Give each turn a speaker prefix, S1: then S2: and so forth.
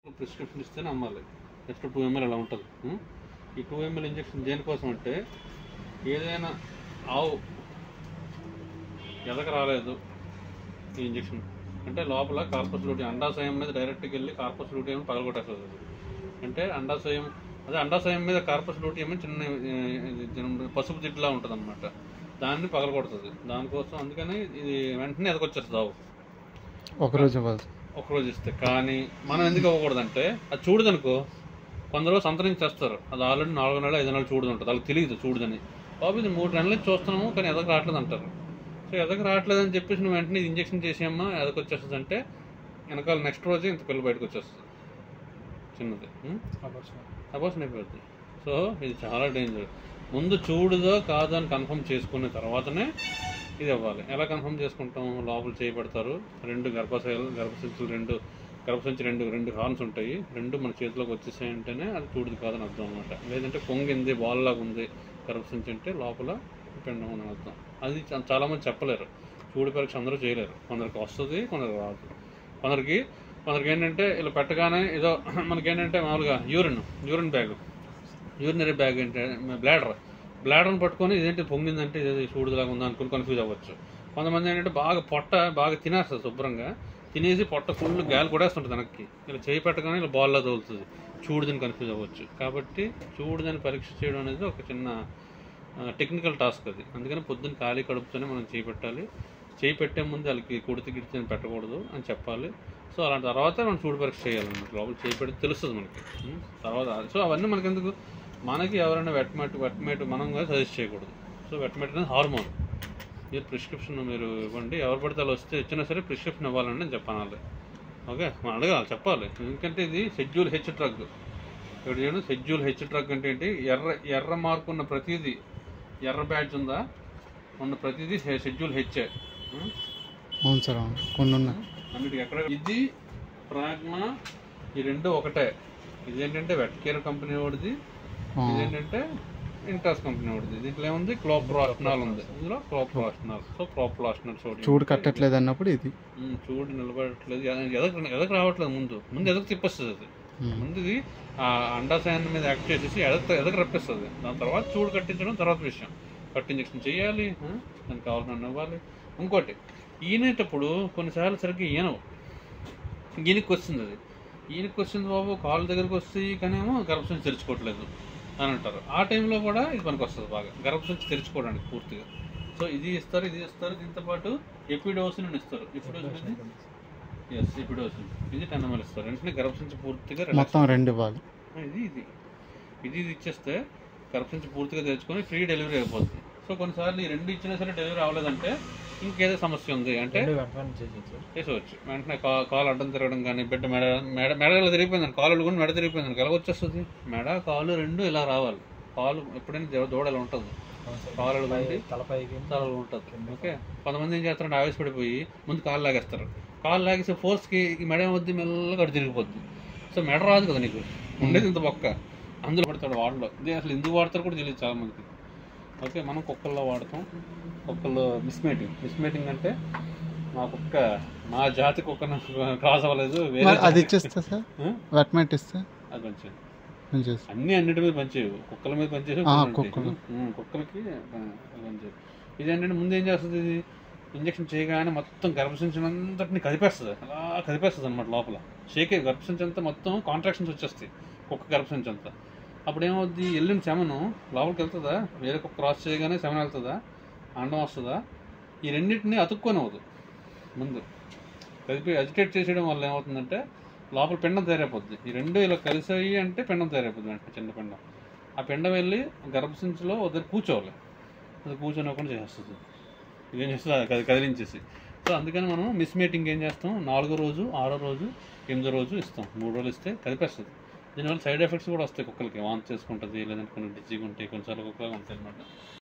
S1: Prescription ఇస్తేనే అమ్మాలి just two ML అలా ఉంటుంది ఉం? ఈ టూ ఎంఎల్ ఇంజెక్షన్ దేనికోసం అంటే ఏదైనా ఆవు ఎదక రాలేదు ఈ ఇంజెక్షన్ అంటే లోపల కార్పస్ లూటి అండాశయం మీద డైరెక్ట్గా వెళ్ళి కార్పస్ లూటి ఏమో పగలగొట్టేస్తుంది అది. అంటే అండాశయం అదే అండాశయం మీద కార్పస్ లూటి ఏమో చిన్న ఏ, ఇది చిన్న పసుపు జిడ్డులా ఉంటుంది అనమాట దాన్ని పగలగొడుతుంది దానికోసం అందుకని ఇది వెంటనే ఎదకొచ్చేస్తుంది ఆవు
S2: ఒకరోజు ఇవ్వాలి
S1: ఒకరోజు ఇస్తే కానీ మనం ఎందుకు ఇవ్వకూడదంటే అది చూడదనుకో కొందరు సంతరించి చేస్తారు అది ఆల్రెడీ నాలుగు నెలలు ఐదు నెలలు చూడదు ఉంటుంది వాళ్ళకి తెలియదు చూడదని బాబు ఇది మూడు నెలలు నుంచి చూస్తున్నాము కానీ ఎదకు రావట్లేదు అంటారు సో ఎదకు రావట్లేదు అని చెప్పేసి నువ్వు వెంటనే ఇది ఇంజక్షన్ చేసేయమ్మా ఎదకు వచ్చేస్తుంది అంటే వెనకాల నెక్స్ట్ రోజే ఇంత పిల్ల బయటకు వచ్చేస్తుంది చిన్నది ఉం? అబార్షన్ అయిపోద్ది సో ఇది చాలా డేంజర్ ముందు చూడుదో కాదో అని కన్ఫర్మ్ చేసుకున్న తర్వాతనే ఇది అవ్వాలి ఎలా కన్ఫర్మ్ చేసుకుంటాం లోపల చేయబడతారు రెండు గర్భశయాలు గర్భసంచులు రెండు గర్భసంచి రెండు రెండు హార్న్స్ ఉంటాయి రెండు మన చేతిలోకి వచ్చేసాయంటేనే అది చూడదు కాదని అర్థం అనమాట లేదంటే పొంగింది బాల్ లాగా ఉంది గర్భసంచి అంటే లోపల పిండం అని అర్థం అది చా- చాలా మంది చెప్పలేరు చూడు పరీక్ష అందరూ చేయలేరు కొందరికి వస్తుంది కొందరికి రాదు కొందరికి కొందరికి ఏంటంటే ఇలా పెట్టగానే ఏదో మనకి ఏంటంటే మామూలుగా urine urine bag urinary bag ఏంటంటే బ్లాడర్ బ్లాడర్ని పట్టుకొని ఇదేంటి పొంగిందంటే ఇది చూడులాగా ఉందా అనుకుని కన్ఫ్యూజ్ అవ్వచ్చు కొంతమంది ఏంటంటే బాగా పొట్ట బాగా తినేస్తుంది శుభ్రంగా తినేసి పొట్ట ఫుల్ గాలి కొడేస్తుంటుంది వెనక్కి ఇలా చేయి పెట్టగానే ఇలా బాల్లా తగులుతుంది చూడుదని కన్ఫ్యూజ్ అవ్వచ్చు కాబట్టి చూడుదని పరీక్ష చేయడం అనేది ఒక చిన్న టెక్నికల్ టాస్క్ అది అందుకని పొద్దున్న ఖాళీ కడుపుతోనే మనం చేయి పెట్టాలి చేయి పెట్టే ముందు వాళ్ళకి కుడితి గిడిచి అని పెట్టకూడదు అని చెప్పాలి సో అలాంటి తర్వాత మనం చూడు పరీక్ష చేయాలన్నమాట లోపల చేయి పెడితే తెలుస్తుంది మనకి ఉం? తర్వాత సో అవన్నీ మనకి ఎందుకు మనకి ఎవరైనా వెట్మెట్ వెట్మెట్ మనం కూడా సజెస్ట్ చేయకూడదు సో వెట్మెట్ అనేది హార్మోన్ మీరు ప్రిస్క్రిప్షన్ మీరు ఇవ్వండి ఎవరు పడితే వాళ్ళు వస్తే ఇచ్చినా సరే ప్రిస్క్రిప్షన్ ఇవ్వాలని నేను చెప్పాలి ఓకే మనం అడగాలి చెప్పాలి ఎందుకంటే ఇది షెడ్యూల్ హెచ్ డ్రగ్ ఇక్కడ చూడండి షెడ్యూల్ హెచ్ డ్రగ్ అంటే ఏంటి ఎర్ర ఎర్ర మార్కు ఉన్న ప్రతిదీ ఎర్ర బ్యాడ్జ్ ఉందా ఉన్న ప్రతిదీ షెడ్యూల్ హెచ్
S2: అవును సార్ అవును కొన్ని ఉన్నాయి
S1: అన్నిటికీ ఎక్కడ ఇది ప్రాగ్మా ఈ రెండు ఒకటే ఇదేంటంటే వెట్ కేర్ కంపెనీ వాడిది
S2: ఆ,
S1: ఇదేంటంటే ఇంటాస్ కంపెనీ వాడిది దీంట్లో ఏముంది క్లోప్రాస్టనాల్ ఉంది ఇందులో క్లోప్రాస్టనాల్ సో క్లోప్రాస్టనాల్ సోడియం
S2: చూడు కట్టట్లేదు అన్నప్పుడు ఇది
S1: ఉమ్, చూడు నిలబడట్లేదు ఎద- ఎదకు ఎదకు రావట్లేదు ముందు ముందు ఎదకు తిప్పేస్తుంది అది
S2: ఉమ్.
S1: ముందు ఇది ఆ అండాశయాన్ని మీద యాక్ట్ చేసేసి ఎదకు ఎదకు రప్పిస్తుంది దాని తర్వాత చూడు కట్టించడం తర్వాత విషయం కట్ ఇంజక్షన్ చేయాలి ఆ, దానికి కావాల్సిన ఇవ్వాలి ఇంకోటి ఈనేటప్పుడు కొన్నిసార్లు సరిగ్గా ఈనవు ఈయనకి వస్తుంది అది ఈయనకి వచ్చింది బాబు కాళ్ళ దగ్గరికి వస్తాయి కానీ ఏమో గర్భసంచి తెరుచుకోవట్లేదు అని అంటారు ఆ టైంలో కూడా ఇది మనకు వస్తుంది బాగా గర్భసంచి తెరుచుకోవడానికి పూర్తిగా సో ఇది ఇస్తారు ఇది ఇస్తారు దీంతో పాటు ఎపిడోసిన్ ఇస్తారు ఎపిడోసిన్ ఎస్ ఎపిడోసిన్ ఇది టెన్ ఎంఎల్ ఇస్తారు వెంటనే గర్భసంచి పూర్తిగా relax
S2: మొత్తం రెండు ఇవ్వాలి
S1: ఆ, ఇది ఇది ఇది ఇది ఇచ్చేస్తే గర్భసంచి పూర్తిగా తెచ్చుకొని ఫ్రీ డెలివరీ అయిపోతుంది సో కొన్నిసార్లు ఈ రెండు ఇచ్చినా సరే డెలివరీ అవ్వలేదంటే ఇంకేదో సమస్య ఉంది అంటే చేసేవచ్చు వెంటనే కా కాలు అడ్డం తిరగడం కానీ బిడ్డ మెడ మెడ మెడ ఇలా తిరిగిపోయింది కాలు కూడా మెడ తిరిగిపోయింది ఎలా వచ్చేస్తుంది మెడ కాలు రెండు ఇలా రావాలి కాలు ఎప్పుడైనా దో- దూడ ఇలా ఉంటుంది కాలు ఉండి
S3: తలపైకి
S1: తలలో ఉంటుంది ఓకే కొంతమంది ఏం చేస్తారంటే ఆవేశపడిపోయి ముందు కాలు లాగేస్తారు కాలు లాగేసి ఫోర్స్కి ఈ మెడ వద్ద మెల్లగా అటు తిరిగిపోద్ది సో మెడ రాదు కదా నీకు ఉండేది ఇంత పక్క అందులో పడతాడు వాడలో ఇది అసలు ఎందుకు వాడతారు కూడా తెలియదు చాలా మందికి ఓకే మనం కుక్కల్లో వాడతాం కుక్కల్లో మిస్మేటింగ్ మిస్మేటింగ్ అంటే మా కుక్క మా జాతి కుక్కను క్రాస్ అవ్వలేదు వేరే
S2: మరి అది
S1: జాతి-
S2: ఇచ్చేస్తా సార్
S1: ఆ?
S2: వెట్మెట్ ఇస్తే
S1: అది మంచిది
S2: నేను చేస్తా
S1: అన్ని అన్నిటి మీద పనిచేయవు కుక్కల మీద పనిచేసి
S2: ఆ, కుక్కలు.
S1: కుక్కలకి ఆ, పనిచేయవు ఇదేంటంటే ముందు ఏం చేస్తుంది ఇది ఇంజక్షన్ చేయగానే మొత్తం గర్భసంచం అంతటిని కదిపేస్తుంది అలా కదిపేస్తుంది అనమాట లోపల షేకే గర్భసంచి అంతా మొత్తం కాంట్రాక్షన్స్ వచ్చేస్తాయి కుక్క గర్భసంచి అంతా అప్పుడు ఏమవుద్ది వెళ్ళిన శమనం లోపలికి వెళ్తుందా వేరే కుక్క క్రాస్ చేయగానే శమనం వెళ్తుందా అండం వస్తుందా ఈ రెండింటిని అతుక్కొని అవ్వదు ముందు కలిపి అజిటేట్ చేసేయడం వల్ల ఏమవుతుందంటే లోపల పిండం తయారైపోద్ది ఈ రెండు ఇలా కలిసాయి అంటే పిండం తయారైపోద్ది అంటే చిన్న పిండం ఆ పిండం వెళ్ళి గర్భసంచిలో వద్ద కూర్చోవాలి అది కూర్చోనివ్వకుండా చేసేస్తుంది ఇదేం చేస్తుంది అది కది- కదిలించేసి సో అందుకని మనం మిస్ మీటింగ్ ఏం చేస్తాం నాలుగో రోజు ఆరో రోజు ఎనిమిదో రోజు ఇస్తాం మూడు రోజులు ఇస్తే కదిపేస్తుంది దీనివల్ల సైడ్ ఎఫెక్ట్స్ కూడా వస్తాయి కుక్కలకి వాంతి చేసుకుంటుంది లేదంటే కొన్ని డిజీగా ఉంటాయి కొన్నిసార్లు కుక్కలు ఉంటాయి అనమాట